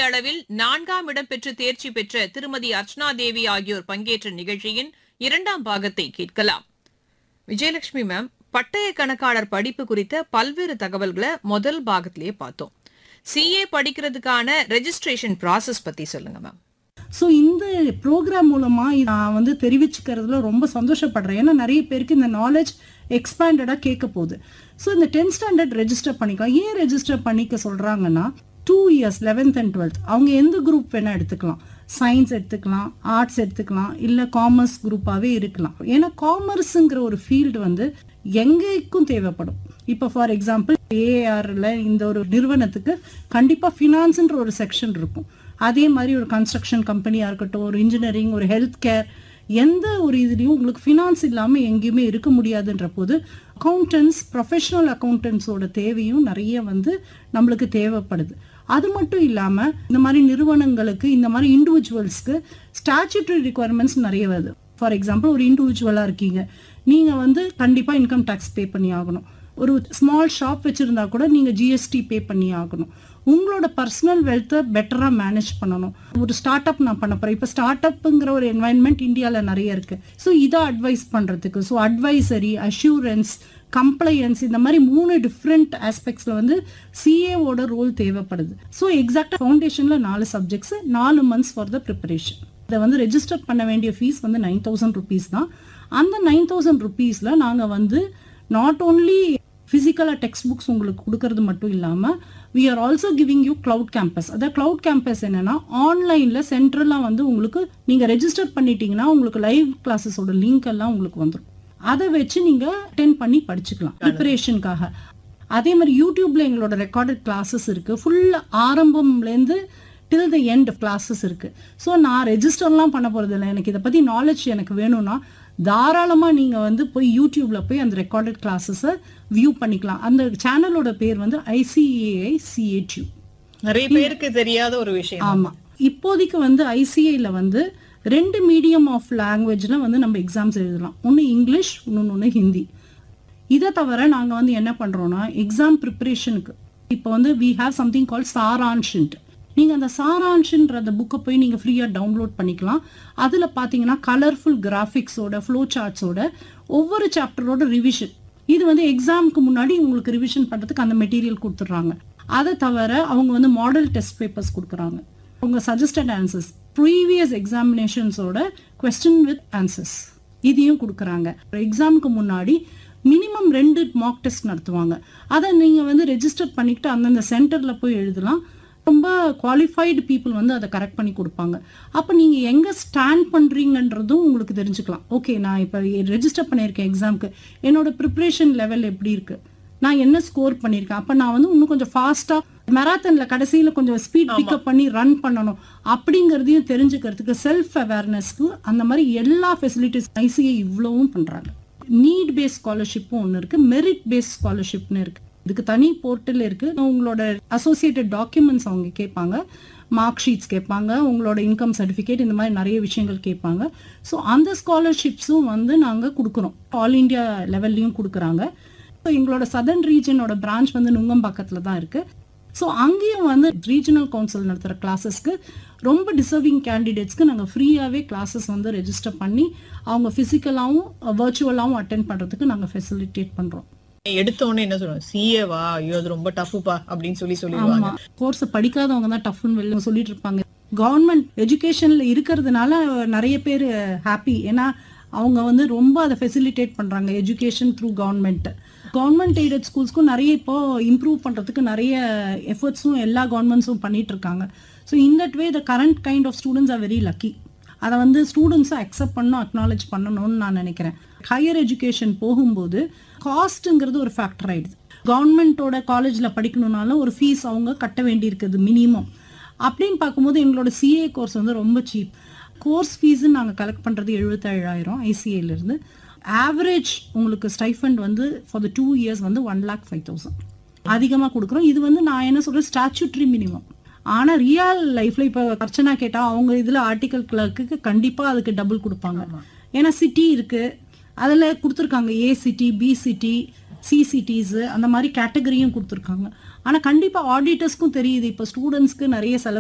இந்திய அளவில் நான்காம் இடம் பெற்று தேர்ச்சி பெற்ற திருமதி அர்ச்சனா தேவி ஆகியோர் பங்கேற்ற நிகழ்ச்சியின் இரண்டாம் பாகத்தை கேட்கலாம் விஜயலட்சுமி மேம் பட்டய கணக்காளர் படிப்பு குறித்த பல்வேறு தகவல்களை முதல் பாகத்திலேயே பார்த்தோம் சிஏ படிக்கிறதுக்கான ரெஜிஸ்ட்ரேஷன் ப்ராசஸ் பத்தி சொல்லுங்க மேம் ஸோ இந்த ப்ரோக்ராம் மூலமா நான் வந்து தெரிவிச்சுக்கிறதுல ரொம்ப சந்தோஷப்படுறேன் ஏன்னா நிறைய பேருக்கு இந்த நாலேஜ் எக்ஸ்பேண்டடாக கேட்க போகுது ஸோ இந்த டென்த் ஸ்டாண்டர்ட் ரெஜிஸ்டர் பண்ணிக்கலாம் ஏன் ரெஜிஸ்டர் பண்ணிக்க சொல்றாங்கன்னா two years eleventh and twelfth அவங்க எந்த குரூப் வேணா எடுத்துக்கலாம் சயின்ஸ் எடுத்துக்கலாம் ஆர்ட்ஸ் எடுத்துக்கலாம் இல்லை காமர்ஸ் குரூப்பாகவே இருக்கலாம் ஏன்னா காமர்ஸுங்கிற ஒரு ஃபீல்டு வந்து எங்கேக்கும் தேவைப்படும் இப்போ ஃபார் எக்ஸாம்பிள் ஏஆர்ல இந்த ஒரு நிறுவனத்துக்கு கண்டிப்பாக ஃபினான்ஸ்ன்ற ஒரு செக்ஷன் இருக்கும் அதே மாதிரி ஒரு கன்ஸ்ட்ரக்ஷன் கம்பெனியாக இருக்கட்டும் ஒரு இன்ஜினியரிங் ஒரு ஹெல்த் கேர் எந்த ஒரு இதுலேயும் உங்களுக்கு ஃபினான்ஸ் இல்லாமல் எங்கேயுமே இருக்க முடியாதுன்ற போது அக்கௌண்டன்ஸ் ப்ரொஃபஷனல் அக்கௌண்டன்ஸோட தேவையும் நிறைய வந்து நம்மளுக்கு தேவைப்படுது அது மட்டும் இல்லாமல் இந்த மாதிரி நிறுவனங்களுக்கு இந்த மாதிரி இண்டிவிஜுவல்ஸ்க்கு ஸ்டாச்சுட்டரி ரிக்குவயர்மெண்ட்ஸ் நிறைய வருது ஃபார் எக்ஸாம்பிள் ஒரு இண்டிவிஜுவலாக இருக்கீங்க நீங்கள் வந்து கண்டிப்பாக இன்கம் டேக்ஸ் பே பண்ணி ஆகணும் ஒரு ஸ்மால் ஷாப் வச்சுருந்தா கூட நீங்கள் ஜிஎஸ்டி பே பண்ணி ஆகணும் உங்களோட பர்சனல் வெல்த்தை பெட்டராக மேனேஜ் பண்ணணும் ஒரு ஸ்டார்ட் அப் நான் பண்ண போகிறேன் இப்போ ஸ்டார்ட் அப்புங்கிற ஒரு என்வாயன்மெண்ட் இந்தியாவில் நிறைய இருக்குது ஸோ இதை அட்வைஸ் பண்ணுறதுக்கு ஸோ அட்வைசரி அஷூரன்ஸ் கம்ப்ளையன்ஸ் இந்த மாதிரி மூணு டிஃப்ரெண்ட் ஆஸ்பெக்ட்ஸில் வந்து சிஏவோட ரோல் தேவைப்படுது ஸோ எக்ஸாக்டாக ஃபவுண்டேஷனில் நாலு சப்ஜெக்ட்ஸ் நாலு மந்த்ஸ் ஃபார் த ப்ரிப்பரேஷன் இதை வந்து ரெஜிஸ்டர் பண்ண வேண்டிய ஃபீஸ் வந்து நைன் தௌசண்ட் ருபீஸ் தான் அந்த நைன் தௌசண்ட் ருபீஸில் நாங்கள் வந்து நாட் ஓன்லி ஃபிசிக்கலாக டெக்ஸ்ட் புக்ஸ் உங்களுக்கு கொடுக்கறது மட்டும் இல்லாமல் we are also giving you cloud campus அதாவது கிளவுட் கேம்பஸ் என்னன்னா ஆன்லைனில் சென்ட்ரலாக வந்து உங்களுக்கு நீங்கள் ரெஜிஸ்டர் பண்ணிட்டீங்கன்னா உங்களுக்கு லைவ் கிளாஸஸோட லிங்க் எல்லாம் உங்களுக்கு வந்துடும் அதை வச்சு நீங்கள் அட்டென்ட் பண்ணி படிச்சுக்கலாம் ப்ரிப்பரேஷனுக்காக அதே மாதிரி யூடியூப்ல எங்களோட ரெக்கார்டட் கிளாஸஸ் இருக்கு ஃபுல் ஆரம்பம்லேருந்து டில் த எண்ட் கிளாஸஸ் இருக்கு ஸோ நான் ரெஜிஸ்டர்லாம் பண்ண போறது இல்லை எனக்கு இதை பத்தி நாலேஜ் எனக்கு வேணும்னா தாராளமா நீங்க வந்து போய் யூடியூப்ல போய் அந்த ரெக்கார்டட் கிளாஸஸை வியூ பண்ணிக்கலாம் அந்த சேனலோட பேர் வந்து ஐசிஏஐ சிஏடியூ நிறைய பேருக்கு தெரியாத ஒரு விஷயம் ஆமா இப்போதைக்கு வந்து ஐசிஐல வந்து ரெண்டு மீடியம் ஆஃப் லாங்குவேஜ்ல வந்து நம்ம எக்ஸாம்ஸ் எழுதலாம் ஒன்று இங்கிலீஷ் இன்னொன்று ஒன்று ஹிந்தி இதை தவிர நாங்கள் வந்து என்ன பண்ணுறோம்னா எக்ஸாம் ப்ரிப்பரேஷனுக்கு இப்போ வந்து வி ஹாவ் சம்திங் கால் சாரான்ஷன்ட் நீங்கள் அந்த சாரான்ஷன்ற அந்த புக்கை போய் நீங்கள் ஃப்ரீயாக டவுன்லோட் பண்ணிக்கலாம் அதில் பார்த்தீங்கன்னா கலர்ஃபுல் கிராஃபிக்ஸோட ஃப்ளோ சார்ட்ஸோட ஒவ்வொரு சாப்டரோட ரிவிஷன் இது வந்து எக்ஸாமுக்கு முன்னாடி உங்களுக்கு ரிவிஷன் பண்ணுறதுக்கு அந்த மெட்டீரியல் கொடுத்துட்றாங்க அதை தவிர அவங்க வந்து மாடல் டெஸ்ட் பேப்பர்ஸ் கொடுக்குறாங்க உங்க சஜஸ்டட் ஆன்சர்ஸ் ப்ரீவியஸ் எக்ஸாமினேஷன்ஸோட கொஸ்டின் வித் ஆன்சர்ஸ் இதையும் கொடுக்குறாங்க எக்ஸாமுக்கு முன்னாடி மினிமம் ரெண்டு மாக் டெஸ்ட் நடத்துவாங்க அதை நீங்கள் வந்து ரெஜிஸ்டர் பண்ணிக்கிட்டு அந்தந்த சென்டரில் போய் எழுதலாம் ரொம்ப குவாலிஃபைடு பீப்புள் வந்து அதை கரெக்ட் பண்ணி கொடுப்பாங்க அப்போ நீங்கள் எங்கே ஸ்டாண்ட் பண்ணுறீங்கன்றதும் உங்களுக்கு தெரிஞ்சுக்கலாம் ஓகே நான் இப்போ ரெஜிஸ்டர் பண்ணியிருக்கேன் எக்ஸாமுக்கு என்னோட ப்ரிப்ரேஷன் லெவல் எப்படி இருக்கு நான் என்ன ஸ்கோர் பண்ணியிருக்கேன் அப்போ நான் வந்து இன்னும் கொஞ்சம் ஃபாஸ்ட்டாக மெராத்தன்ல கடைசியில கொஞ்சம் ஸ்பீட் பிக்கப் பண்ணி ரன் பண்ணணும் அப்படிங்கறதையும் தெரிஞ்சுக்கிறதுக்கு செல்ஃப் அவேர்னஸ்க்கு அந்த மாதிரி எல்லா ஃபெசிலிட்டிஸ் ஐசிஐ இவ்வளவும் பண்றாங்க நீட் பேஸ் ஸ்காலர்ஷிப்பும் ஒன்று இருக்கு மெரிட் பேஸ் ஸ்காலர்ஷிப்னு இருக்கு இதுக்கு தனி போர்ட்டல் இருக்கு உங்களோட அசோசியேட்டட் டாக்குமெண்ட்ஸ் அவங்க கேட்பாங்க மார்க் ஷீட்ஸ் கேட்பாங்க உங்களோட இன்கம் சர்டிஃபிகேட் இந்த மாதிரி நிறைய விஷயங்கள் கேட்பாங்க ஸோ அந்த ஸ்காலர்ஷிப்ஸும் வந்து நாங்கள் கொடுக்குறோம் ஆல் இந்தியா லெவல்லையும் கொடுக்குறாங்க ஸோ எங்களோட சதர்ன் ரீஜனோட பிரான்ச் வந்து நுங்கம்பாக்கத்தில் தான் இருக்கு ஸோ அங்கேயும் வந்து ரீஜனல் கவுன்சில் நடத்துகிற கிளாஸஸ்க்கு ரொம்ப டிசர்விங் கேண்டிடேட்ஸ்க்கு நாங்கள் ஃப்ரீயாகவே கிளாஸஸ் வந்து ரெஜிஸ்டர் பண்ணி அவங்க ஃபிசிக்கலாகவும் வர்ச்சுவலாகவும் அட்டென்ட் பண்ணுறதுக்கு நாங்கள் ஃபெசிலிட்டேட் பண்ணுறோம் எடுத்த உடனே என்ன சொல்லுவாங்க சிஏவா ஐயோ அது ரொம்ப டஃப்புப்பா அப்படின்னு சொல்லி சொல்லிடுவாங்க ஆமா கோர்ஸ் படிக்காதவங்க தான் டஃப்னு வெளில சொல்லிட்டு இருப்பாங்க கவர்மெண்ட் எஜுகேஷன்ல இருக்கிறதுனால நிறைய பேர் ஹாப்பி ஏன்னா அவங்க வந்து ரொம்ப அதை ஃபெசிலிட்டேட் பண்றாங்க education through government government aided ஸ்கூல்ஸ்க்கும் நிறைய இப்போ இம்ப்ரூவ் பண்றதுக்கு நிறைய எஃபர்ட்ஸும் எல்லா கவர்மெண்ட்ஸும் பண்ணிட்டு இருக்காங்க so in that way the current kind of students are very lucky அதை வந்து ஸ்டூடெண்ட்ஸை அக்செப்ட் பண்ணணும் அக்னாலேஜ் பண்ணணும்னு நான் நினைக்கிறேன் ஹையர் எஜுகேஷன் போகும்போது காஸ்ட்டுங்கிறது ஒரு ஃபேக்டர் ஆயிடுது கவர்மெண்ட்டோட காலேஜில் படிக்கணும்னாலும் ஒரு ஃபீஸ் அவங்க கட்ட வேண்டியிருக்குது மினிமம் அப்படின்னு பார்க்கும்போது எங்களோட சிஏ கோர்ஸ் வந்து ரொம்ப சீப் கோர்ஸ் ஃபீஸு நாங்கள் கலெக்ட் பண்ணுறது எழுபத்தேழாயிரம் ஐசிஏலேருந்து ஆவரேஜ் உங்களுக்கு ஸ்டைஃபண்ட் வந்து ஃபார் த டூ இயர்ஸ் வந்து ஒன் லேக் ஃபைவ் தௌசண்ட் அதிகமாக கொடுக்குறோம் இது வந்து நான் என்ன சொல்கிறேன் ஸ்டாச்சுட்ரி மினிமம் ஆனால் ரியல் லைஃப்ல இப்போ அர்ச்சனா கேட்டால் அவங்க இதில் ஆர்டிக்கல் கிளர்க்கு கண்டிப்பாக அதுக்கு டபுள் கொடுப்பாங்க ஏன்னா சிட்டி இருக்கு அதில் கொடுத்துருக்காங்க A city B city C cities அந்த மாதிரி கேட்டகரியும் கொடுத்துருக்காங்க ஆனால் கண்டிப்பாக ஆடிட்டர்ஸ்க்கும் தெரியுது இப்போ ஸ்டூடெண்ட்ஸ்க்கு நிறைய செலவு